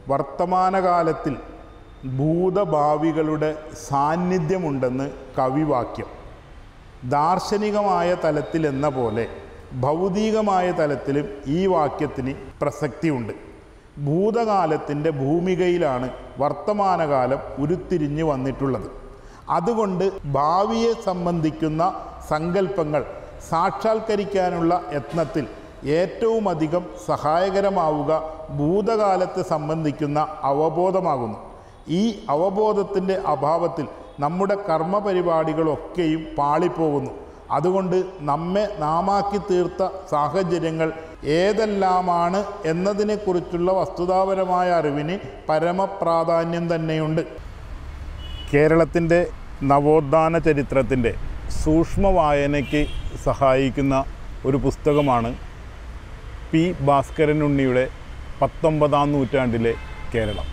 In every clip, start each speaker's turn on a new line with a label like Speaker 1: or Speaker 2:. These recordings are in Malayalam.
Speaker 1: വർത്തമാനകാലത്തിൽ ഭൂതഭാവികളുടെ സാന്നിധ്യമുണ്ടെന്ന് കവിവാക്യം ദാർശനികമായ തലത്തിൽ എന്ന പോലെ ഭൗതികമായ തലത്തിലും ഈ വാക്യത്തിന് പ്രസക്തിയുണ്ട് ഭൂതകാലത്തിൻ്റെ ഭൂമികയിലാണ് വർത്തമാനകാലം ഉരുത്തിരിഞ്ഞു വന്നിട്ടുള്ളത് അതുകൊണ്ട് ഭാവിയെ സംബന്ധിക്കുന്ന സങ്കല്പങ്ങൾ സാക്ഷാത്കരിക്കാനുള്ള യത്നത്തിൽ ഏറ്റവും അധികം സഹായകരമാവുക ഭൂതകാലത്തെ സംബന്ധിക്കുന്ന അവബോധമാകുന്നു ഈ അവബോധത്തിൻ്റെ അഭാവത്തിൽ നമ്മുടെ കർമ്മപരിപാടികളൊക്കെയും പാളിപ്പോകുന്നു അതുകൊണ്ട് നമ്മെ നാമാക്കി തീർത്ത സാഹചര്യങ്ങൾ ഏതെല്ലാമാണ് എന്നതിനെക്കുറിച്ചുള്ള വസ്തുതാപരമായ അറിവിന് പരമപ്രാധാന്യം തന്നെയുണ്ട് കേരളത്തിൻ്റെ നവോത്ഥാന ചരിത്രത്തിൻ്റെ സൂക്ഷ്മ വായനയ്ക്ക് സഹായിക്കുന്ന ഒരു പുസ്തകമാണ് പി ഭാസ്കരൻ ഉണ്ണിയുടെ പത്തൊമ്പതാം നൂറ്റാണ്ടിലെ കേരളം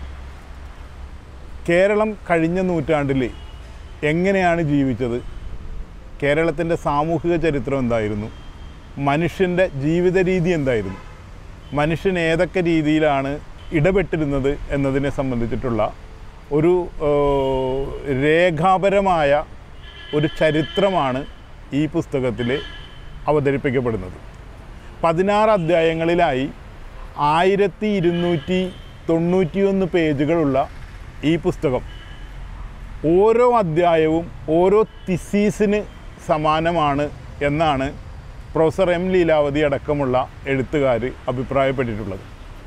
Speaker 1: കേരളം കഴിഞ്ഞ നൂറ്റാണ്ടിൽ എങ്ങനെയാണ് ജീവിച്ചത് കേരളത്തിൻ്റെ സാമൂഹിക ചരിത്രം എന്തായിരുന്നു മനുഷ്യൻ്റെ ജീവിത രീതി എന്തായിരുന്നു മനുഷ്യൻ ഏതൊക്കെ രീതിയിലാണ് ഇടപെട്ടിരുന്നത് എന്നതിനെ സംബന്ധിച്ചിട്ടുള്ള ഒരു ഏഹ്, രേഖാപരമായ ഒരു ചരിത്രമാണ് ഈ പുസ്തകത്തിൽ അവതരിപ്പിക്കപ്പെടുന്നത് പതിനാറ് അധ്യായങ്ങളിലായി ആയിരത്തി ഇരുന്നൂറ്റി തൊണ്ണൂറ്റിയൊന്ന് പേജുകളുള്ള ഈ പുസ്തകം ഓരോ അധ്യായവും ഓരോ തിസീസിന് സമാനമാണ് എന്നാണ് പ്രൊഫസർ എം ലീലാവതി അടക്കമുള്ള എഴുത്തുകാർ അഭിപ്രായപ്പെട്ടിട്ടുള്ളത്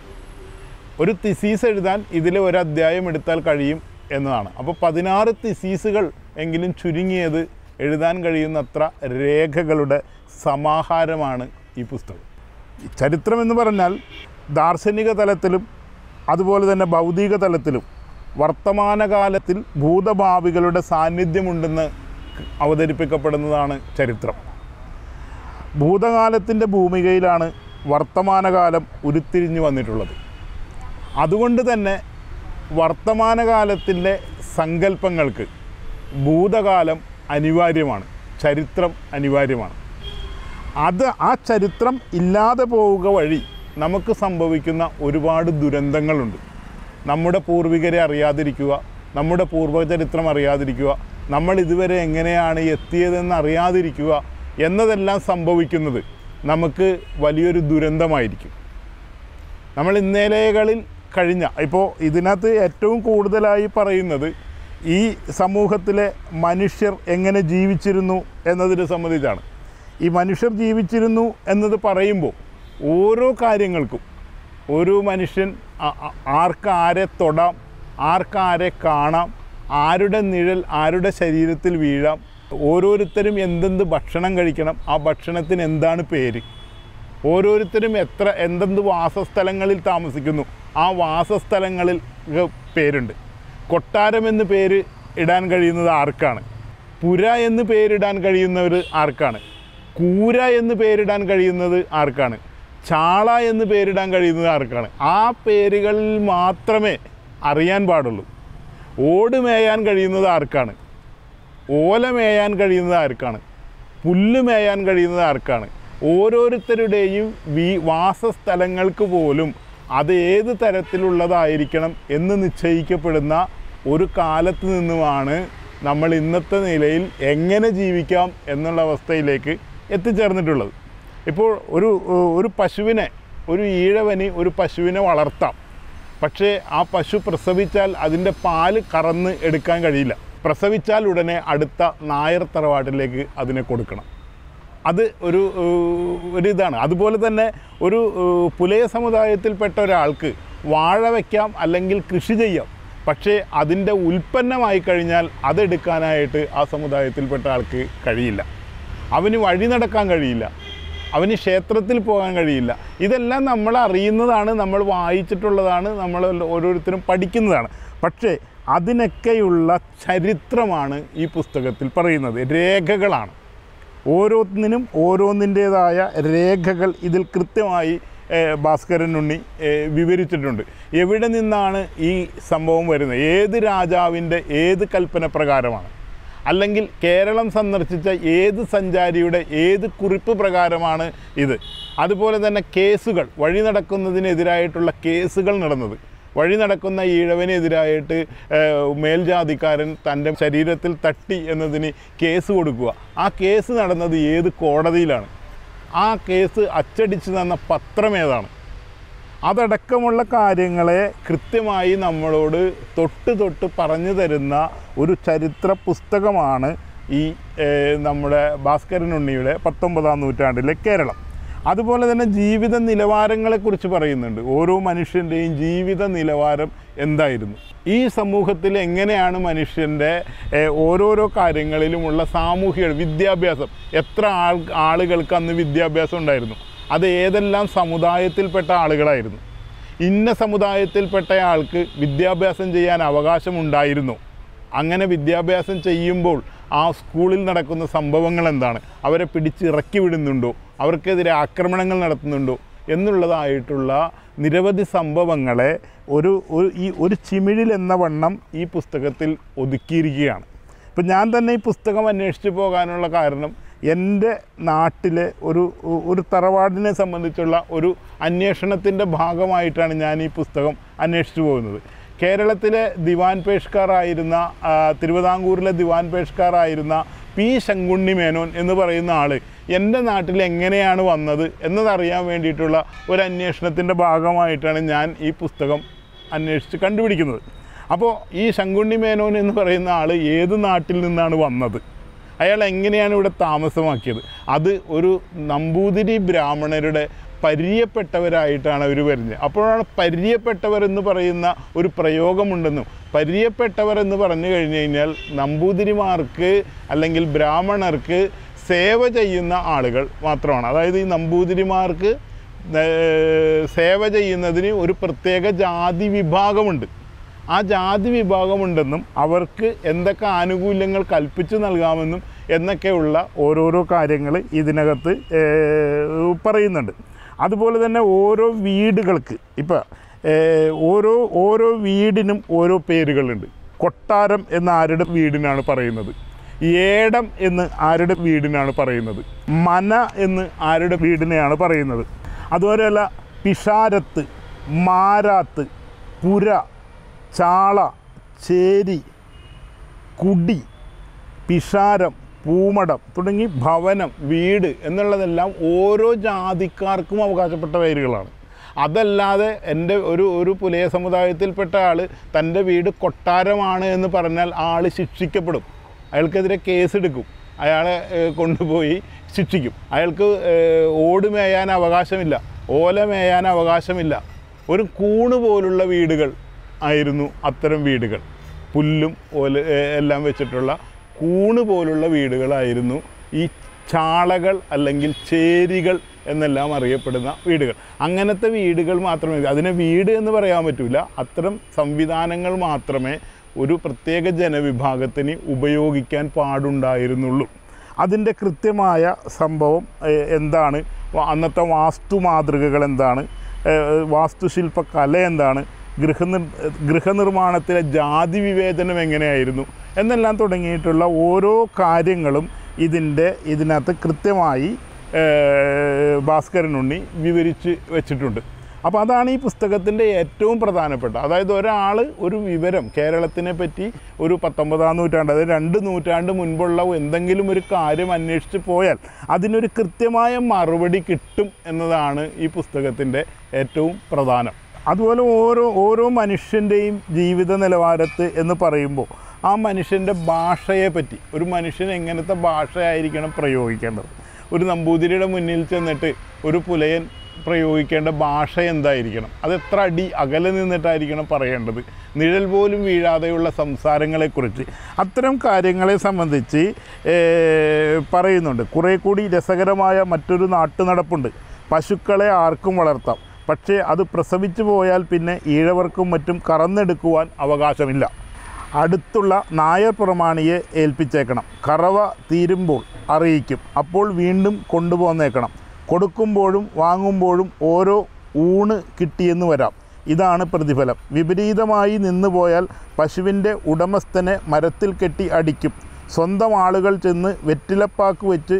Speaker 1: ഒരു തിസീസ് എഴുതാൻ ഇതിലെ ഒരു അധ്യായം എടുത്താൽ കഴിയും എന്നതാണ് അപ്പോൾ പതിനാറ് തിസീസുകൾ എങ്കിലും ചുരുങ്ങിയത് എഴുതാൻ കഴിയുന്നത്ര രേഖകളുടെ സമാഹാരമാണ് ഈ പുസ്തകം ഈ ചരിത്രം എന്ന് പറഞ്ഞാൽ ദാർശനിക തലത്തിലും അതുപോലെ തന്നെ ഭൗതിക തലത്തിലും വർത്തമാനകാലത്തിൽ ഭൂതഭാവികളുടെ സാന്നിധ്യമുണ്ടെന്ന് അവതരിപ്പിക്കപ്പെടുന്നതാണ് ചരിത്രം ഭൂതകാലത്തിൻ്റെ ഭൂമികയിലാണ് വർത്തമാനകാലം ഉരുത്തിരിഞ്ഞു വന്നിട്ടുള്ളത് അതുകൊണ്ട് തന്നെ വർത്തമാനകാലത്തിൻ്റെ സങ്കല്പങ്ങൾക്ക് ഭൂതകാലം അനിവാര്യമാണ് ചരിത്രം അനിവാര്യമാണ് അത് ആ ചരിത്രം ഇല്ലാതെ പോവുക വഴി നമുക്ക് സംഭവിക്കുന്ന ഒരുപാട് ദുരന്തങ്ങളുണ്ട് നമ്മുടെ പൂർവികരെ അറിയാതിരിക്കുക നമ്മുടെ പൂർവ്വചരിത്രം അറിയാതിരിക്കുക നമ്മൾ ഇതുവരെ എങ്ങനെയാണ് എത്തിയതെന്ന് അറിയാതിരിക്കുക എന്നതെല്ലാം സംഭവിക്കുന്നത് നമുക്ക് വലിയൊരു ദുരന്തമായിരിക്കും നമ്മൾ ഇന്നേലകളിൽ കഴിഞ്ഞ ഇപ്പോൾ ഇതിനകത്ത് ഏറ്റവും കൂടുതലായി പറയുന്നത് ഈ സമൂഹത്തിലെ മനുഷ്യർ എങ്ങനെ ജീവിച്ചിരുന്നു എന്നതിനെ സംബന്ധിച്ചാണ് ഈ മനുഷ്യർ ജീവിച്ചിരുന്നു എന്നത് പറയുമ്പോൾ ഓരോ കാര്യങ്ങൾക്കും ഓരോ മനുഷ്യൻ ആ- ആ- ആർക്ക് ആരെ തൊടാം ആർക്ക് ആരെ കാണാം ആരുടെ നിഴൽ ആരുടെ ശരീരത്തിൽ വീഴാം ഓരോരുത്തരും എന്തെന്ത് ഭക്ഷണം കഴിക്കണം ആ ഭക്ഷണത്തിന് എന്താണ് പേര് ഓരോരുത്തരും എത്ര എന്തെന്ത് വാസസ്ഥലങ്ങളിൽ താമസിക്കുന്നു ആ വാസസ്ഥലങ്ങളിൽ ക്ക് പേരുണ്ട് കൊട്ടാരം എന്ന് പേര് ഇടാൻ കഴിയുന്നത് ആർക്കാണ് പുര എന്ന് പേരിടാൻ കഴിയുന്നവർ ആർക്കാണ് കൂര എന്ന് പേരിടാൻ കഴിയുന്നത് ആർക്കാണ് ചാള എന്ന് പേരിടാൻ കഴിയുന്നത് ആർക്കാണ് ആ പേരുകളിൽ മാത്രമേ അറിയാൻ പാടുള്ളൂ ഓട് മേയാൻ കഴിയുന്നത് ആർക്കാണ് ഓല മേയാൻ കഴിയുന്നത് ആർക്കാണ് പുല്ല് മേയാൻ കഴിയുന്നത് ആർക്കാണ് ഓരോരുത്തരുടെയും വീ വാസസ്ഥലങ്ങൾക്ക് പോലും അത് ഏത് തരത്തിലുള്ളതായിരിക്കണം എന്ന് നിശ്ചയിക്കപ്പെടുന്ന ഒരു കാലത്ത് നിന്നുമാണ് നമ്മൾ ഇന്നത്തെ നിലയിൽ എങ്ങനെ ജീവിക്കാം എന്നുള്ള അവസ്ഥയിലേക്ക് എത്തിച്ചേർന്നിട്ടുള്ളത് ഇപ്പോൾ ഒരു ഒരു പശുവിനെ ഒരു ഈഴവന് ഒരു പശുവിനെ വളർത്താം പക്ഷേ ആ പശു പ്രസവിച്ചാൽ അതിൻ്റെ പാല് കറന്ന് എടുക്കാൻ കഴിയില്ല പ്രസവിച്ചാൽ ഉടനെ അടുത്ത നായർ തറവാട്ടിലേക്ക് അതിനെ കൊടുക്കണം അത് ഒരു ഏഹ്, ഒരു ഇതാണ് അതുപോലെ തന്നെ ഒരു ഏഹ്, പുലയ സമുദായത്തിൽപ്പെട്ട ഒരാൾക്ക് വാഴ വയ്ക്കാം അല്ലെങ്കിൽ കൃഷി ചെയ്യാം പക്ഷേ അതിൻ്റെ ഉൽപ്പന്നമായി കഴിഞ്ഞാൽ അതെടുക്കാനായിട്ട് ആ സമുദായത്തിൽപ്പെട്ട ആൾക്ക് കഴിയില്ല അവന് വഴി നടക്കാൻ കഴിയില്ല അവന് ക്ഷേത്രത്തിൽ പോകാൻ കഴിയില്ല ഇതെല്ലാം നമ്മൾ അറിയുന്നതാണ് നമ്മൾ വായിച്ചിട്ടുള്ളതാണ് നമ്മൾ ഓരോരുത്തരും പഠിക്കുന്നതാണ് പക്ഷേ അതിനൊക്കെയുള്ള ചരിത്രമാണ് ഈ പുസ്തകത്തിൽ പറയുന്നത് രേഖകളാണ് ഓരോന്നിനും ഓരോന്നിൻ്റേതായ രേഖകൾ ഇതിൽ കൃത്യമായി ഏഹ്, ഭാസ്കരൻ ഉണ്ണി ഏഹ്, വിവരിച്ചിട്ടുണ്ട് എവിടെ നിന്നാണ് ഈ സംഭവം വരുന്നത് ഏത് രാജാവിൻ്റെ ഏത് കൽപ്പന പ്രകാരമാണ് അല്ലെങ്കിൽ കേരളം സന്ദർശിച്ച ഏത് സഞ്ചാരിയുടെ ഏത് കുറിപ്പ് പ്രകാരമാണ് ഇത് അതുപോലെ തന്നെ കേസുകൾ വഴി നടക്കുന്നതിനെതിരായിട്ടുള്ള കേസുകൾ നടന്നത് വഴി നടക്കുന്ന ഈഴവനെതിരായിട്ട് ഏഹ്, മേൽജാതിക്കാരൻ തൻ്റെ ശരീരത്തിൽ തട്ടി എന്നതിന് കേസ് കൊടുക്കുക ആ കേസ് നടന്നത് ഏത് കോടതിയിലാണ് ആ കേസ് അച്ചടിച്ച് തന്ന പത്രം ഏതാണ് അതടക്കമുള്ള കാര്യങ്ങളെ കൃത്യമായി നമ്മളോട് തൊട്ട് തൊട്ട് പറഞ്ഞു തരുന്ന ഒരു ചരിത്ര പുസ്തകമാണ് ഈ ഏഹ്, നമ്മുടെ ഭാസ്കരൻ ഉണ്ണിയുടെ പത്തൊമ്പതാം നൂറ്റാണ്ടിലെ കേരളം അതുപോലെ തന്നെ ജീവിത നിലവാരങ്ങളെക്കുറിച്ച് പറയുന്നുണ്ട് ഓരോ മനുഷ്യൻ്റെയും ജീവിത നിലവാരം എന്തായിരുന്നു ഈ സമൂഹത്തിൽ എങ്ങനെയാണ് മനുഷ്യൻ്റെ ഏഹ്, ഓരോരോ കാര്യങ്ങളിലുമുള്ള സാമൂഹിക വിദ്യാഭ്യാസം എത്ര ആൾ ആളുകൾക്ക് അന്ന് വിദ്യാഭ്യാസം ഉണ്ടായിരുന്നു അത് ഏതെല്ലാം സമുദായത്തിൽപ്പെട്ട ആളുകളായിരുന്നു ഇന്ന സമുദായത്തിൽപ്പെട്ട ആൾക്ക് വിദ്യാഭ്യാസം ചെയ്യാൻ അവകാശമുണ്ടായിരുന്നു അങ്ങനെ വിദ്യാഭ്യാസം ചെയ്യുമ്പോൾ ആ സ്കൂളിൽ നടക്കുന്ന സംഭവങ്ങൾ എന്താണ് അവരെ പിടിച്ച് ഇറക്കി വിടുന്നുണ്ടോ അവർക്കെതിരെ ആക്രമണങ്ങൾ നടത്തുന്നുണ്ടോ എന്നുള്ളതായിട്ടുള്ള നിരവധി സംഭവങ്ങളെ ഒരു ഒരു ഈ ഒരു ചിമിഴിൽ എന്ന വണ്ണം ഈ പുസ്തകത്തിൽ ഒതുക്കിയിരിക്കുകയാണ് ഇപ്പം ഞാൻ തന്നെ ഈ പുസ്തകം അന്വേഷിച്ച് പോകാനുള്ള കാരണം എൻ്റെ നാട്ടിലെ ഒരു ഒരു തറവാടിനെ സംബന്ധിച്ചുള്ള ഒരു അന്വേഷണത്തിൻ്റെ ഭാഗമായിട്ടാണ് ഞാൻ ഈ പുസ്തകം അന്വേഷിച്ചു പോകുന്നത് കേരളത്തിലെ ദിവാൻ പേഷ്കാറായിരുന്ന ആ, തിരുവിതാംകൂറിലെ ദിവാൻ പേഷ്കാറായിരുന്ന പി ശങ്കുണ്ണി മേനോൻ എന്ന് പറയുന്ന ആൾ എൻ്റെ നാട്ടിൽ എങ്ങനെയാണ് വന്നത് എന്നതറിയാൻ വേണ്ടിയിട്ടുള്ള ഒരു അന്വേഷണത്തിൻ്റെ ഭാഗമായിട്ടാണ് ഞാൻ ഈ പുസ്തകം അന്വേഷിച്ച് കണ്ടുപിടിക്കുന്നത് അപ്പോൾ ഈ ശങ്കുണ്ണി മേനോൻ എന്ന് പറയുന്ന ആൾ ഏത് നാട്ടിൽ നിന്നാണ് വന്നത് അയാൾ എങ്ങനെയാണ് ഇവിടെ താമസമാക്കിയത് അത് ഒരു നമ്പൂതിരി ബ്രാഹ്മണരുടെ പരിചയപ്പെട്ടവരായിട്ടാണ് അവർ വരുന്നത് അപ്പോഴാണ് പരിചയപ്പെട്ടവർ എന്ന് പറയുന്ന ഒരു പ്രയോഗമുണ്ടെന്നും പരിചയപ്പെട്ടവർ എന്ന് പറഞ്ഞു കഴിഞ്ഞു കഴിഞ്ഞാൽ നമ്പൂതിരിമാർക്ക് അല്ലെങ്കിൽ ബ്രാഹ്മണർക്ക് സേവ ചെയ്യുന്ന ആളുകൾ മാത്രമാണ് അതായത് ഈ നമ്പൂതിരിമാർക്ക് ഏർ, സേവ ചെയ്യുന്നതിന് ഒരു പ്രത്യേക ജാതി വിഭാഗമുണ്ട് ആ ജാതി വിഭാഗമുണ്ടെന്നും അവർക്ക് എന്തൊക്കെ ആനുകൂല്യങ്ങൾ കൽപ്പിച്ചു നൽകാമെന്നും എന്നൊക്കെയുള്ള ഓരോരോ കാര്യങ്ങൾ ഇതിനകത്ത് ഏർ, പറയുന്നുണ്ട് അതുപോലെ തന്നെ ഓരോ വീടുകൾക്ക് ഇപ്പം ഓരോ ഓരോ വീടിനും ഓരോ പേരുകളുണ്ട് കൊട്ടാരം എന്ന ആരുടെ വീടിനാണ് പറയുന്നത് ഏടം എന്ന് ആരുടെ വീടിനാണ് പറയുന്നത് മന എന്ന് ആരുടെ വീടിനെയാണ് പറയുന്നത് അതുപോലെയല്ല പിഷാരത്ത് മാരാത്ത് പുര ചാള ചേരി കുടി പിഷാരം പൂമടം തുടങ്ങി ഭവനം വീട് എന്നുള്ളതെല്ലാം ഓരോ ജാതിക്കാർക്കും അവകാശപ്പെട്ട പേരുകളാണ് അതല്ലാതെ എൻ്റെ ഒരു ഒരു പുലയ സമുദായത്തിൽപ്പെട്ട ആൾ തൻ്റെ വീട് കൊട്ടാരമാണ് എന്ന് പറഞ്ഞാൽ ആൾ ശിക്ഷിക്കപ്പെടും അയാൾക്കെതിരെ കേസെടുക്കും അയാളെ ഏഹ്, കൊണ്ടുപോയി ശിക്ഷിക്കും അയാൾക്ക് ഏഹ്, ഓട് മേയാൻ അവകാശമില്ല ഓല മേയാൻ അവകാശമില്ല ഒരു കൂണ് പോലുള്ള വീടുകൾ ആയിരുന്നു അത്തരം വീടുകൾ പുല്ലും ഓല ഏഹ്, എല്ലാം വെച്ചിട്ടുള്ള കൂണ് പോലുള്ള വീടുകളായിരുന്നു ഈ ചാളകൾ അല്ലെങ്കിൽ ചേരികൾ എന്നെല്ലാം അറിയപ്പെടുന്ന വീടുകൾ അങ്ങനത്തെ വീടുകൾ മാത്രമേ അതിനെ വീട് എന്ന് പറയാൻ പറ്റില്ല അത്തരം സംവിധാനങ്ങൾ മാത്രമേ ഒരു പ്രത്യേക ജനവിഭാഗത്തിന് ഉപയോഗിക്കാൻ പാടുണ്ടായിരുന്നുള്ളൂ അതിൻ്റെ കൃത്യമായ സംഭവം ഏഹ്, എന്താണ് വ- അന്നത്തെ വാസ്തു മാതൃകകൾ എന്താണ് ഏഹ്, വാസ്തുശില്പ കല എന്താണ് ഗൃഹനിർ ഗൃഹനിർമ്മാണത്തിലെ ജാതി വിവേചനം എങ്ങനെയായിരുന്നു എന്നെല്ലാം തുടങ്ങിയിട്ടുള്ള ഓരോ കാര്യങ്ങളും ഇതിൻ്റെ ഇതിനകത്ത് കൃത്യമായി ഏഹ്, ഭാസ്കരൻ ഉണ്ണി വിവരിച്ച് വെച്ചിട്ടുണ്ട് അപ്പോൾ അതാണ് ഈ പുസ്തകത്തിൻ്റെ ഏറ്റവും പ്രധാനപ്പെട്ട അതായത് ഒരാൾ ഒരു വിവരം കേരളത്തിനെ പറ്റി ഒരു പത്തൊമ്പതാം നൂറ്റാണ്ട് അതായത് രണ്ട് നൂറ്റാണ്ട് മുൻപുള്ള എന്തെങ്കിലും ഒരു കാര്യം അന്വേഷിച്ച് പോയാൽ അതിനൊരു കൃത്യമായ മറുപടി കിട്ടും എന്നതാണ് ഈ പുസ്തകത്തിൻ്റെ ഏറ്റവും പ്രധാനം അതുപോലെ ഓരോ ഓരോ മനുഷ്യൻ്റെയും ജീവിത നിലവാരത്ത് എന്ന് പറയുമ്പോൾ ആ മനുഷ്യൻ്റെ ഭാഷയെ പറ്റി ഒരു മനുഷ്യൻ എങ്ങനത്തെ ഭാഷയായിരിക്കണം പ്രയോഗിക്കേണ്ടത് ഒരു നമ്പൂതിരിയുടെ മുന്നിൽ ചെന്നിട്ട് ഒരു പുലയൻ പ്രയോഗിക്കേണ്ട ഭാഷ എന്തായിരിക്കണം അത് എത്ര അടി അകലെ നിന്നിട്ടായിരിക്കണം പറയേണ്ടത് നിഴൽ പോലും വീഴാതെയുള്ള സംസാരങ്ങളെക്കുറിച്ച് അത്തരം കാര്യങ്ങളെ സംബന്ധിച്ച് ഏർ, പറയുന്നുണ്ട് കുറേ കൂടി രസകരമായ മറ്റൊരു നാട്ടുനടപ്പുണ്ട് പശുക്കളെ ആർക്കും വളർത്താം പക്ഷേ അത് പ്രസവിച്ചു പോയാൽ പിന്നെ ഈഴവർക്കും മറ്റും കറന്നെടുക്കുവാൻ അവകാശമില്ല അടുത്തുള്ള നായർ പ്രമാണിയെ ഏൽപ്പിച്ചേക്കണം കറവ തീരുമ്പോൾ അറിയിക്കും അപ്പോൾ വീണ്ടും കൊണ്ടുപോന്നേക്കണം കൊടുക്കുമ്പോഴും വാങ്ങുമ്പോഴും ഓരോ ഊണ് കിട്ടിയെന്ന് വരാം ഇതാണ് പ്രതിഫലം വിപരീതമായി നിന്നു പോയാൽ പശുവിൻ്റെ ഉടമസ്ഥനെ മരത്തിൽ കെട്ടി അടിക്കും സ്വന്തം ആളുകൾ ചെന്ന് വെറ്റിലപ്പാക്ക് വെച്ച്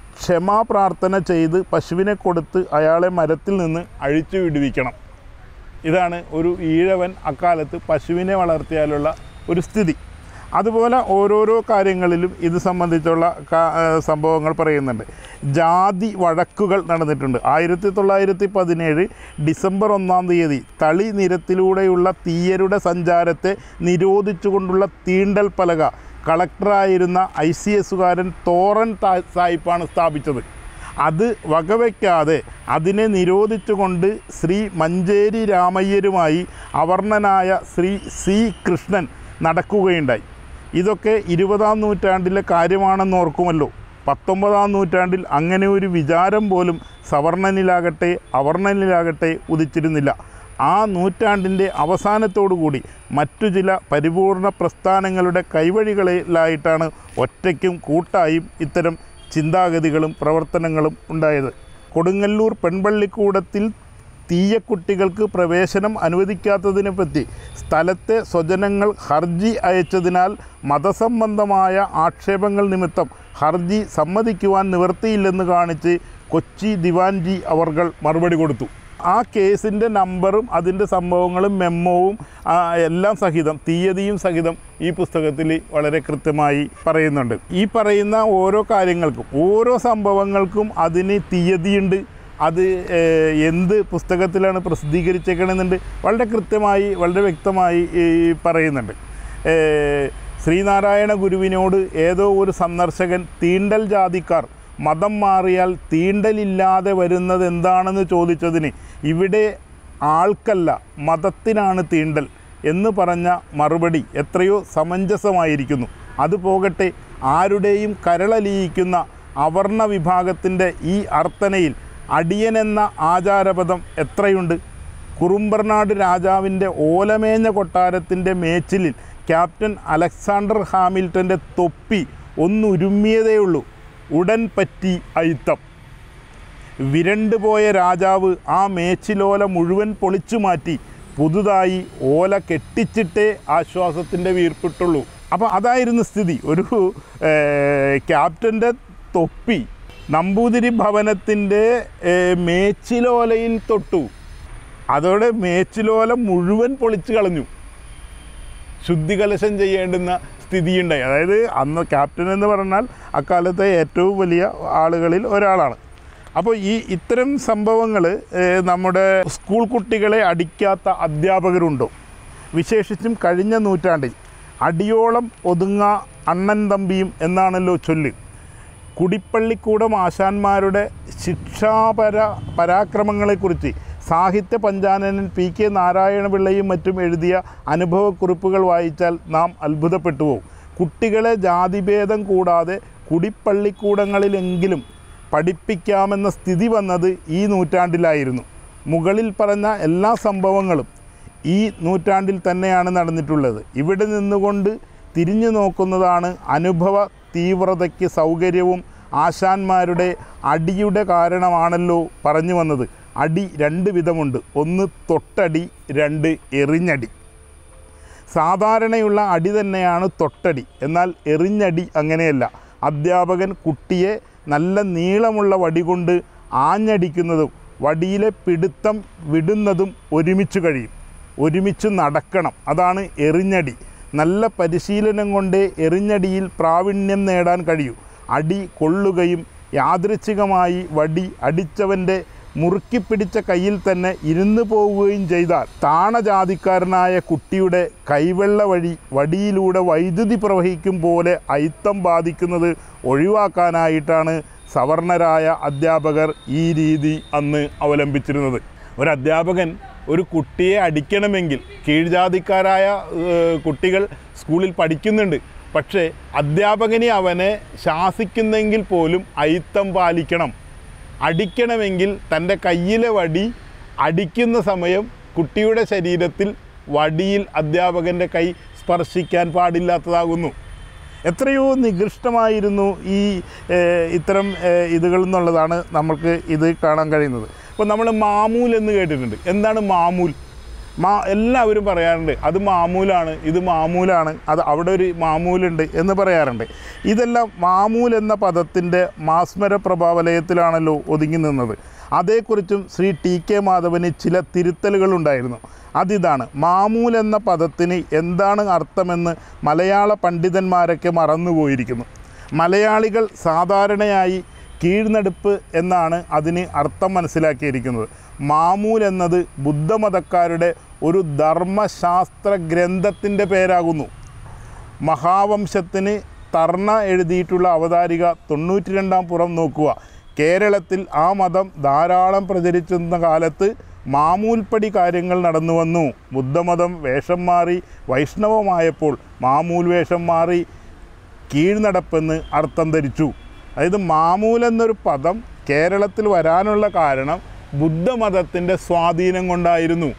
Speaker 1: ക്ഷമാപ്രാർത്ഥന ചെയ്ത് പശുവിനെ കൊടുത്ത് അയാളെ മരത്തിൽ നിന്ന് അഴിച്ചു വിടുവിക്കണം ഇതാണ് ഒരു ഈഴവൻ അക്കാലത്ത് പശുവിനെ വളർത്തിയാലുള്ള ഒരു സ്ഥിതി അതുപോലെ ഓരോരോ കാര്യങ്ങളിലും ഇത് സംബന്ധിച്ചുള്ള കാ- ആ, സംഭവങ്ങൾ പറയുന്നുണ്ട് ജാതി വഴക്കുകൾ നടന്നിട്ടുണ്ട് ആയിരത്തി തൊള്ളായിരത്തി പതിനേഴ് ഡിസംബർ ഒന്നാം തീയതി തളി നിരത്തിലൂടെയുള്ള തീയരുടെ സഞ്ചാരത്തെ നിരോധിച്ചുകൊണ്ടുള്ള തീണ്ടൽ പലക കളക്ടറായിരുന്ന ഐ സി എസുകാരൻ തോറൻ താ- സായിപ്പാണ് സ്ഥാപിച്ചത് അത് വകവയ്ക്കാതെ അതിനെ നിരോധിച്ചുകൊണ്ട് ശ്രീ മഞ്ചേരി രാമയ്യരുമായി അവർണനായ ശ്രീ സി കൃഷ്ണൻ നടക്കുകയുണ്ടായി ഇതൊക്കെ ഇരുപതാം നൂറ്റാണ്ടിലെ കാര്യമാണെന്ന് ഓർക്കുമല്ലോ പത്തൊമ്പതാം നൂറ്റാണ്ടിൽ അങ്ങനെ ഒരു വിചാരം പോലും സവർണനിലാകട്ടെ അവർണനിലാകട്ടെ ഉദിച്ചിരുന്നില്ല ആ നൂറ്റാണ്ടിൻ്റെ അവസാനത്തോടുകൂടി മറ്റു ചില പരിപൂർണ പ്രസ്ഥാനങ്ങളുടെ കൈവഴികളിലായിട്ടാണ് ഒറ്റയ്ക്കും കൂട്ടായും ഇത്തരം ചിന്താഗതികളും പ്രവർത്തനങ്ങളും ഉണ്ടായത് കൊടുങ്ങല്ലൂർ പെൺപള്ളിക്കൂടത്തിൽ തീയക്കുട്ടികൾക്ക് പ്രവേശനം അനുവദിക്കാത്തതിനെ പറ്റി സ്ഥലത്തെ സ്വജനങ്ങൾ ഹർജി അയച്ചതിനാൽ മതസംബന്ധമായ ആക്ഷേപങ്ങൾ നിമിത്തം ഹർജി സമ്മതിക്കുവാൻ നിവൃത്തിയില്ലെന്ന് കാണിച്ച് കൊച്ചി ദിവാൻജി അവർകൾ മറുപടി കൊടുത്തു ആ കേസിൻ്റെ നമ്പറും അതിൻ്റെ സംഭവങ്ങളും മെമ്മോവും ആ, എല്ലാം സഹിതം തീയതിയും സഹിതം ഈ പുസ്തകത്തിൽ വളരെ കൃത്യമായി പറയുന്നുണ്ട് ഈ പറയുന്ന ഓരോ കാര്യങ്ങൾക്കും ഓരോ സംഭവങ്ങൾക്കും അതിന് തീയതിയുണ്ട് അത് ഏഹ്, എന്ത് പുസ്തകത്തിലാണ് പ്രസിദ്ധീകരിച്ചേക്കണമെന്നുണ്ട് വളരെ കൃത്യമായി വളരെ വ്യക്തമായി ഈ പറയുന്നുണ്ട് ഏഹ്, ശ്രീനാരായണ ഗുരുവിനോട് ഏതോ ഒരു സന്ദർശകൻ തീണ്ടൽ ജാതിക്കാർ മതം മാറിയാൽ തീണ്ടലില്ലാതെ വരുന്നത് എന്താണെന്ന് ചോദിച്ചതിന് ഇവിടെ ആൾക്കല്ല മതത്തിനാണ് തീണ്ടൽ എന്ന് പറഞ്ഞ മറുപടി എത്രയോ സമഞ്ജസമായിരിക്കുന്നു അത് പോകട്ടെ ആരുടെയും കരളലിയിക്കുന്ന അവർണ വിഭാഗത്തിൻ്റെ ഈ അർത്ഥനയിൽ അടിയനെന്ന ആചാരപദം എത്രയുണ്ട് കുറുമ്പർനാട് രാജാവിൻ്റെ ഓലമേഞ്ഞ കൊട്ടാരത്തിൻ്റെ മേച്ചിലിൽ ക്യാപ്റ്റൻ അലക്സാണ്ടർ ഹാമിൽട്ടൻ്റെ തൊപ്പി ഒന്നുരുമ്മിയതേയുള്ളൂ ഉടൻ പറ്റി അയിത്തം വിരണ്ടുപോയ രാജാവ് ആ മേച്ചിലോല മുഴുവൻ പൊളിച്ചു മാറ്റി പുതുതായി ഓല കെട്ടിച്ചിട്ടേ ആശ്വാസത്തിൻ്റെ വീർപ്പിട്ടുള്ളൂ അപ്പോൾ അതായിരുന്നു സ്ഥിതി ഒരു ഏർ, ക്യാപ്റ്റൻ്റെ തൊപ്പി നമ്പൂതിരി ഭവനത്തിൻ്റെ ഏർ, മേച്ചിലോലയിൽ തൊട്ടു അതോടെ മേച്ചിലോല മുഴുവൻ പൊളിച്ചു കളഞ്ഞു ശുദ്ധികലശം ചെയ്യേണ്ടുന്ന സ്ഥിതിയുണ്ടായി അതായത് അന്ന് ക്യാപ്റ്റൻ എന്ന് പറഞ്ഞാൽ അക്കാലത്തെ ഏറ്റവും വലിയ ആളുകളിൽ ഒരാളാണ് അപ്പോൾ ഈ ഇത്തരം സംഭവങ്ങൾ നമ്മുടെ സ്കൂൾ കുട്ടികളെ അടിക്കാത്ത അധ്യാപകരുണ്ടോ വിശേഷിച്ചും കഴിഞ്ഞ നൂറ്റാണ്ടിൽ അടിയോളം ഒതുങ്ങ അണ്ണൻ തമ്പിയും എന്നാണല്ലോ ചൊല്ല് കുടിപ്പള്ളിക്കൂടം ആശാന്മാരുടെ ശിക്ഷാപര പരാക്രമങ്ങളെക്കുറിച്ച് സാഹിത്യ പഞ്ചാനനൻ പി കെ നാരായണപിള്ളയും മറ്റും എഴുതിയ അനുഭവക്കുറിപ്പുകൾ വായിച്ചാൽ നാം അത്ഭുതപ്പെട്ടു പോകും കുട്ടികളെ ജാതിഭേദം കൂടാതെ കുടിപ്പള്ളിക്കൂടങ്ങളിലെങ്കിലും പഠിപ്പിക്കാമെന്ന സ്ഥിതി വന്നത് ഈ നൂറ്റാണ്ടിലായിരുന്നു മുകളിൽ പറഞ്ഞ എല്ലാ സംഭവങ്ങളും ഈ നൂറ്റാണ്ടിൽ തന്നെയാണ് നടന്നിട്ടുള്ളത് ഇവിടെ നിന്നുകൊണ്ട് തിരിഞ്ഞു നോക്കുന്നതാണ് അനുഭവ തീവ്രതയ്ക്ക് സൗകര്യവും ആശാന്മാരുടെ അടിയുടെ കാരണമാണല്ലോ പറഞ്ഞു വന്നത് അടി രണ്ട് വിധമുണ്ട് ഒന്ന് തൊട്ടടി രണ്ട് എറിഞ്ഞടി സാധാരണയുള്ള അടി തന്നെയാണ് തൊട്ടടി എന്നാൽ എറിഞ്ഞടി അങ്ങനെയല്ല അധ്യാപകൻ കുട്ടിയെ നല്ല നീളമുള്ള വടി കൊണ്ട് ആഞ്ഞടിക്കുന്നതും വടിയിലെ പിടുത്തം വിടുന്നതും ഒരുമിച്ച് കഴിയും ഒരുമിച്ച് നടക്കണം അതാണ് എറിഞ്ഞടി നല്ല പരിശീലനം കൊണ്ടേ എറിഞ്ഞടിയിൽ പ്രാവീണ്യം നേടാൻ കഴിയൂ അടി കൊള്ളുകയും യാദൃച്ഛികമായി വടി അടിച്ചവൻ്റെ മുറുക്കിപ്പിടിച്ച കയ്യിൽ തന്നെ ഇരുന്നു പോവുകയും ചെയ്താൽ താണജാതിക്കാരനായ കുട്ടിയുടെ കൈവെള്ള വഴി വടിയിലൂടെ വൈദ്യുതി പ്രവഹിക്കും പോലെ അയിത്തം ബാധിക്കുന്നത് ഒഴിവാക്കാനായിട്ടാണ് സവർണരായ അധ്യാപകർ ഈ രീതി അന്ന് അവലംബിച്ചിരുന്നത് ഒരു അധ്യാപകൻ ഒരു കുട്ടിയെ അടിക്കണമെങ്കിൽ കീഴ്ജാതിക്കാരായ ഏഹ്, കുട്ടികൾ സ്കൂളിൽ പഠിക്കുന്നുണ്ട് പക്ഷേ അധ്യാപകനെ അവനെ ശാസിക്കുന്നെങ്കിൽ പോലും അയിത്തം പാലിക്കണം അടിക്കണമെങ്കിൽ തൻ്റെ കയ്യിലെ വടി അടിക്കുന്ന സമയം കുട്ടിയുടെ ശരീരത്തിൽ വടിയിൽ അധ്യാപകൻ്റെ കൈ സ്പർശിക്കാൻ പാടില്ലാത്തതാകുന്നു എത്രയോ നികൃഷ്ടമായിരുന്നു ഈ ഏഹ്, ഇത്തരം ഏഹ്, ഇതുകൾ എന്നുള്ളതാണ് നമുക്ക് ഇത് കാണാൻ കഴിയുന്നത് ഇപ്പോൾ നമ്മൾ മാമൂൽ എന്ന് കേട്ടിട്ടുണ്ട് എന്താണ് മാമൂൽ മാ എല്ലാവരും പറയാറുണ്ട് അത് മാമൂലാണ് ഇത് മാമൂലാണ് അത് അവിടെ ഒരു മാമൂലുണ്ട് എന്ന് പറയാറുണ്ട് ഇതെല്ലാം മാമൂൽ എന്ന പദത്തിൻ്റെ മാസ്മര പ്രഭാവലയത്തിലാണല്ലോ ഒതുങ്ങി നിന്നത് അതേക്കുറിച്ചും ശ്രീ ടി കെ മാധവന് ചില തിരുത്തലുകളുണ്ടായിരുന്നു അതിതാണ് മാമൂൽ എന്ന പദത്തിന് എന്താണ് അർത്ഥമെന്ന് മലയാള പണ്ഡിതന്മാരൊക്കെ മറന്നുപോയിരിക്കുന്നു മലയാളികൾ സാധാരണയായി കീഴ്നടുപ്പ് എന്നാണ് അതിന് അർത്ഥം മനസ്സിലാക്കിയിരിക്കുന്നത് മാമൂൽ എന്നത് ബുദ്ധമതക്കാരുടെ ഒരു ധർമ്മശാസ്ത്ര ഗ്രന്ഥത്തിൻ്റെ പേരാകുന്നു മഹാവംശത്തിന് തർണ എഴുതിയിട്ടുള്ള അവതാരിക തൊണ്ണൂറ്റി രണ്ടാം പുറം നോക്കുക കേരളത്തിൽ ആ മതം ധാരാളം പ്രചരിച്ചിരുന്ന കാലത്ത് മാമൂൽപ്പടി കാര്യങ്ങൾ നടന്നു വന്നു ബുദ്ധമതം വേഷം മാറി വൈഷ്ണവമായപ്പോൾ മാമൂൽ വേഷം മാറി കീഴ്നടപ്പെന്ന് അർത്ഥം ധരിച്ചു അതായത് മാമൂൽ എന്നൊരു പദം കേരളത്തിൽ വരാനുള്ള കാരണം ബുദ്ധമതത്തിൻ്റെ സ്വാധീനം കൊണ്ടായിരുന്നു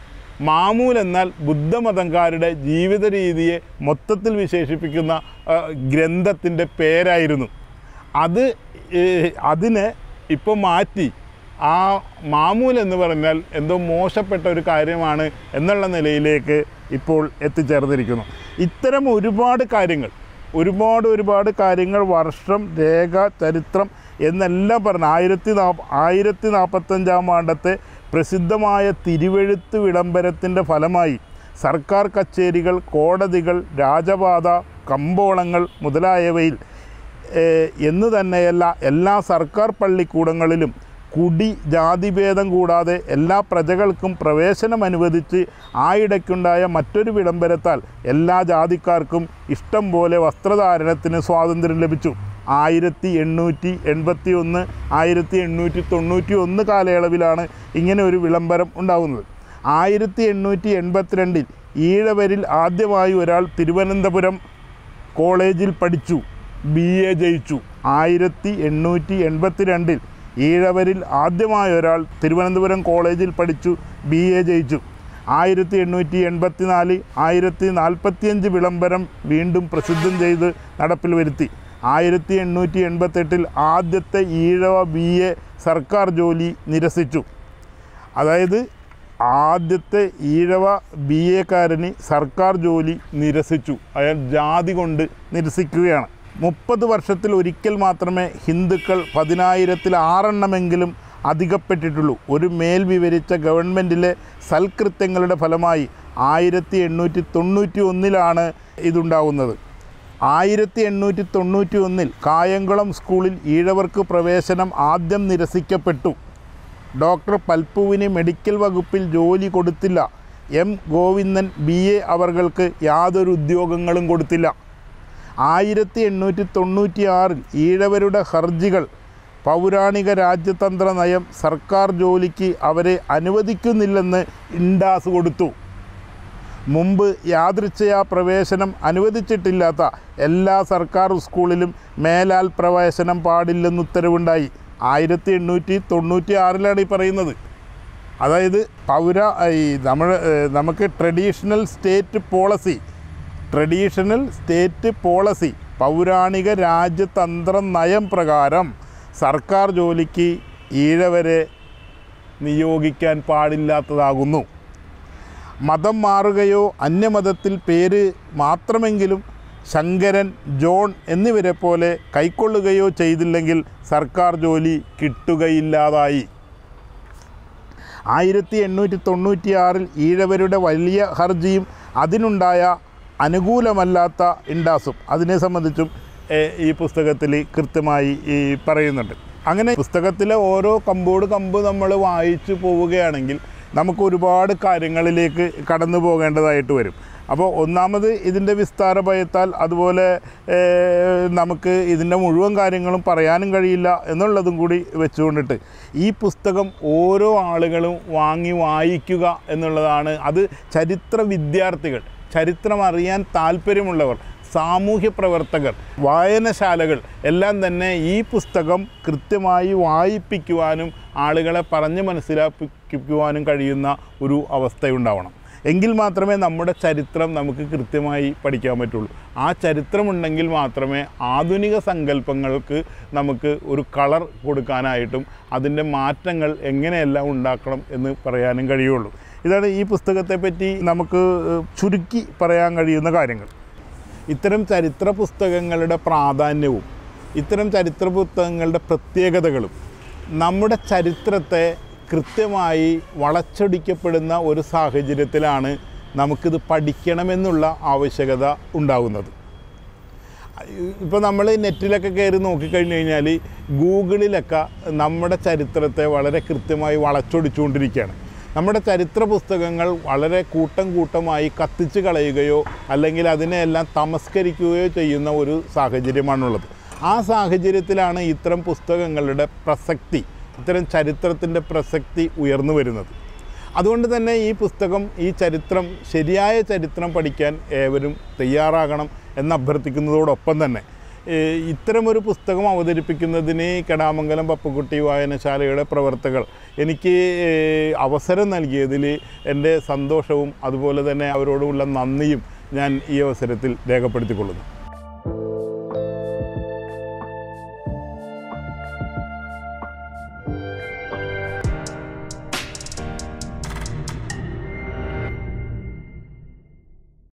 Speaker 1: മാമൂൽ എന്നാൽ ബുദ്ധമതക്കാരുടെ ജീവിത രീതിയെ മൊത്തത്തിൽ വിശേഷിപ്പിക്കുന്ന ആ, ഗ്രന്ഥത്തിൻ്റെ പേരായിരുന്നു അത് ഏ, അതിനെ ഇപ്പോൾ മാറ്റി ആ മാമൂൽ എന്ന് പറഞ്ഞാൽ എന്തോ മോശപ്പെട്ട ഒരു കാര്യമാണ് എന്നുള്ള നിലയിലേക്ക് ഇപ്പോൾ എത്തിച്ചേർന്നിരിക്കുന്നു ഇത്തരം ഒരുപാട് കാര്യങ്ങൾ ഒരുപാട് ഒരുപാട് കാര്യങ്ങൾ വർഷം രേഖ ചരിത്രം എന്നെല്ലാം പറഞ്ഞ് ആയിരത്തി നാ ആയിരത്തി നാൽപ്പത്തഞ്ചാം ആണ്ടത്തെ പ്രസിദ്ധമായ തിരുവെഴുത്ത് വിളംബരത്തിൻ്റെ ഫലമായി സർക്കാർ കച്ചേരികൾ കോടതികൾ രാജപാത കമ്പോളങ്ങൾ മുതലായവയിൽ ഏഹ്, എന്ന് തന്നെയല്ല എല്ലാ സർക്കാർ പള്ളിക്കൂടങ്ങളിലും കുടി ജാതിഭേദം കൂടാതെ എല്ലാ പ്രജകൾക്കും പ്രവേശനം അനുവദിച്ച് ആയിടയ്ക്കുണ്ടായ മറ്റൊരു വിളംബരത്താൽ എല്ലാ ജാതിക്കാർക്കും ഇഷ്ടം പോലെ വസ്ത്രധാരണത്തിന് സ്വാതന്ത്ര്യം ലഭിച്ചു ആയിരത്തി എണ്ണൂറ്റി എൺപത്തി ഒന്ന് ആയിരത്തി എണ്ണൂറ്റി തൊണ്ണൂറ്റി ഒന്ന് കാലയളവിലാണ് ഇങ്ങനെ ഒരു വിളംബരം ഉണ്ടാകുന്നത് ആയിരത്തി എണ്ണൂറ്റി എൺപത്തിരണ്ടിൽ ഈഴവരിൽ ആദ്യമായി ഒരാൾ തിരുവനന്തപുരം കോളേജിൽ പഠിച്ചു ബി എ ജയിച്ചു ആയിരത്തി എണ്ണൂറ്റി എൺപത്തി രണ്ടിൽ ഈഴവരിൽ ആദ്യമായ ഒരാൾ തിരുവനന്തപുരം കോളേജിൽ പഠിച്ചു ബി എ ജയിച്ചു ആയിരത്തി എണ്ണൂറ്റി എൺപത്തി നാല് ആയിരത്തി നാൽപ്പത്തിയഞ്ച് വിളംബരം വീണ്ടും പ്രസിദ്ധം ചെയ്ത് നടപ്പിൽ വരുത്തി ആയിരത്തി എണ്ണൂറ്റി എൺപത്തെട്ടിൽ ആദ്യത്തെ ഈഴവ ബി എ സർക്കാർ ജോലി നിരസിച്ചു അതായത് ആദ്യത്തെ ഈഴവ ബി എക്കാരന് സർക്കാർ ജോലി നിരസിച്ചു അയാൾ ജാതി കൊണ്ട് നിരസിക്കുകയാണ് മുപ്പത് വർഷത്തിൽ ഒരിക്കൽ മാത്രമേ ഹിന്ദുക്കൾ പതിനായിരത്തിൽ ആറെണ്ണമെങ്കിലും അധികപ്പെട്ടിട്ടുള്ളൂ ഒരു മേൽ വിവരിച്ച ഗവൺമെൻറ്റിലെ സൽകൃത്യങ്ങളുടെ ഫലമായി ആയിരത്തി എണ്ണൂറ്റി തൊണ്ണൂറ്റി ഒന്നിലാണ് ഇതുണ്ടാകുന്നത് ആയിരത്തി എണ്ണൂറ്റി തൊണ്ണൂറ്റി ഒന്നിൽ കായംകുളം സ്കൂളിൽ ഈഴവർക്ക് പ്രവേശനം ആദ്യം നിരസിക്കപ്പെട്ടു ഡോക്ടർ പൽപ്പുവിന് മെഡിക്കൽ വകുപ്പിൽ ജോലി കൊടുത്തില്ല എം ഗോവിന്ദൻ ബി എ അവർക്ക് യാതൊരു ഉദ്യോഗങ്ങളും കൊടുത്തില്ല ആയിരത്തി എണ്ണൂറ്റി തൊണ്ണൂറ്റി ആറിൽ ഈഴവരുടെ ഹർജികൾ പൗരാണിക രാജ്യതന്ത്ര നയം സർക്കാർ ജോലിക്ക് അവരെ അനുവദിക്കുന്നില്ലെന്ന് ഇൻഡാസ് കൊടുത്തു മുമ്പ് യാദൃച്ഛയാ പ്രവേശനം അനുവദിച്ചിട്ടില്ലാത്ത എല്ലാ സർക്കാർ സ്കൂളിലും മേലാൽ പ്രവേശനം പാടില്ലെന്ന് ഉത്തരവുണ്ടായി ആയിരത്തി എണ്ണൂറ്റി തൊണ്ണൂറ്റി ആറിലാണ് ഈ പറയുന്നത് അതായത് പൗര ഈ നമ്മൾ നമുക്ക് traditional state policy traditional state policy പൗരാണിക രാജ്യതന്ത്ര നയം പ്രകാരം സർക്കാർ ജോലിക്ക് ഈഴവരെ നിയോഗിക്കാൻ പാടില്ലാത്തതാകുന്നു മതം മാറുകയോ അന്യമതത്തിൽ പേര് മാത്രമെങ്കിലും ശങ്കരൻ ജോൺ എന്നിവരെ പോലെ കൈക്കൊള്ളുകയോ ചെയ്തില്ലെങ്കിൽ സർക്കാർ ജോലി കിട്ടുകയില്ലാതായി ആയിരത്തി എണ്ണൂറ്റി തൊണ്ണൂറ്റിയാറിൽ ഈഴവരുടെ വലിയ ഹർജിയും അതിനുണ്ടായ അനുകൂലമല്ലാത്ത ഇൻഡാസും അതിനെ സംബന്ധിച്ചും ഏഹ്, ഈ പുസ്തകത്തിൽ കൃത്യമായി ഈ പറയുന്നുണ്ട് അങ്ങനെ പുസ്തകത്തിലെ ഓരോ കമ്പോട് കമ്പ് നമ്മൾ വായിച്ചു പോവുകയാണെങ്കിൽ നമുക്ക് ഒരുപാട് കാര്യങ്ങളിലേക്ക് കടന്നു പോകേണ്ടതായിട്ട് വരും അപ്പോൾ ഒന്നാമത് ഇതിൻ്റെ വിസ്താര ഭയത്താൽ അതുപോലെ ഏഹ്, നമുക്ക് ഇതിൻ്റെ മുഴുവൻ കാര്യങ്ങളും പറയാനും കഴിയില്ല എന്നുള്ളതും കൂടി വെച്ചുകൊണ്ടിട്ട് ഈ പുസ്തകം ഓരോ ആളുകളും വാങ്ങി വായിക്കുക എന്നുള്ളതാണ് അത് ചരിത്ര വിദ്യാർത്ഥികൾ ചരിത്രം അറിയാൻ താല്പര്യമുള്ളവർ സാമൂഹ്യ പ്രവർത്തകർ വായനശാലകൾ എല്ലാം തന്നെ ഈ പുസ്തകം കൃത്യമായി വായിപ്പിക്കുവാനും ആളുകളെ പറഞ്ഞ് മനസ്സിലാക്കിക്കുവാനും കഴിയുന്ന ഒരു അവസ്ഥയുണ്ടാവണം എങ്കിൽ മാത്രമേ നമ്മുടെ ചരിത്രം നമുക്ക് കൃത്യമായി പഠിക്കാൻ പറ്റുള്ളൂ ആ ചരിത്രമുണ്ടെങ്കിൽ മാത്രമേ ആധുനിക സങ്കല്പങ്ങൾക്ക് നമുക്ക് ഒരു കളർ കൊടുക്കാനായിട്ടും അതിൻ്റെ മാറ്റങ്ങൾ എങ്ങനെയെല്ലാം ഉണ്ടാക്കണം എന്ന് പറയാനും കഴിയുള്ളൂ ഇതാണ് ഈ പുസ്തകത്തെ പറ്റി നമുക്ക് ഏഹ്, ചുരുക്കി പറയാൻ കഴിയുന്ന കാര്യങ്ങൾ ഇത്തരം ചരിത്ര പുസ്തകങ്ങളുടെ പ്രാധാന്യവും ഇത്തരം ചരിത്ര പുസ്തകങ്ങളുടെ പ്രത്യേകതകളും നമ്മുടെ ചരിത്രത്തെ കൃത്യമായി വളച്ചൊടിക്കപ്പെടുന്ന ഒരു സാഹചര്യത്തിലാണ് നമുക്കിത് പഠിക്കണമെന്നുള്ള ആവശ്യകത ഉണ്ടാകുന്നത് ഇപ്പോൾ നമ്മൾ നെറ്റിലൊക്കെ കയറി നോക്കിക്കഴിഞ്ഞ് കഴിഞ്ഞാൽ ഗൂഗിളിലൊക്കെ നമ്മുടെ ചരിത്രത്തെ വളരെ കൃത്യമായി വളച്ചൊടിച്ചുകൊണ്ടിരിക്കുകയാണ് നമ്മുടെ ചരിത്ര പുസ്തകങ്ങൾ വളരെ കൂട്ടം കൂട്ടമായി കത്തിച്ച് കളയുകയോ അല്ലെങ്കിൽ അതിനെയെല്ലാം തമസ്കരിക്കുകയോ ചെയ്യുന്ന ഒരു സാഹചര്യമാണുള്ളത് ആ സാഹചര്യത്തിലാണ് ഇത്തരം പുസ്തകങ്ങളുടെ പ്രസക്തി ഇത്തരം ചരിത്രത്തിൻ്റെ പ്രസക്തി ഉയർന്നു വരുന്നത് അതുകൊണ്ട് തന്നെ ഈ പുസ്തകം ഈ ചരിത്രം ശരിയായ ചരിത്രം പഠിക്കാൻ ഏവരും തയ്യാറാകണം എന്ന് അഭ്യർത്ഥിക്കുന്നതോടൊപ്പം തന്നെ ഏഹ് ഇത്തരമൊരു പുസ്തകം അവതരിപ്പിക്കുന്നതിന് കടാമംഗലം പപ്പുക്കുട്ടി വായനശാലയുടെ പ്രവർത്തകർ എനിക്ക് ഏഹ് അവസരം നൽകിയതിൽ എൻ്റെ സന്തോഷവും അതുപോലെ തന്നെ അവരോടുള്ള നന്ദിയും ഞാൻ ഈ അവസരത്തിൽ രേഖപ്പെടുത്തിക്കൊള്ളുന്നു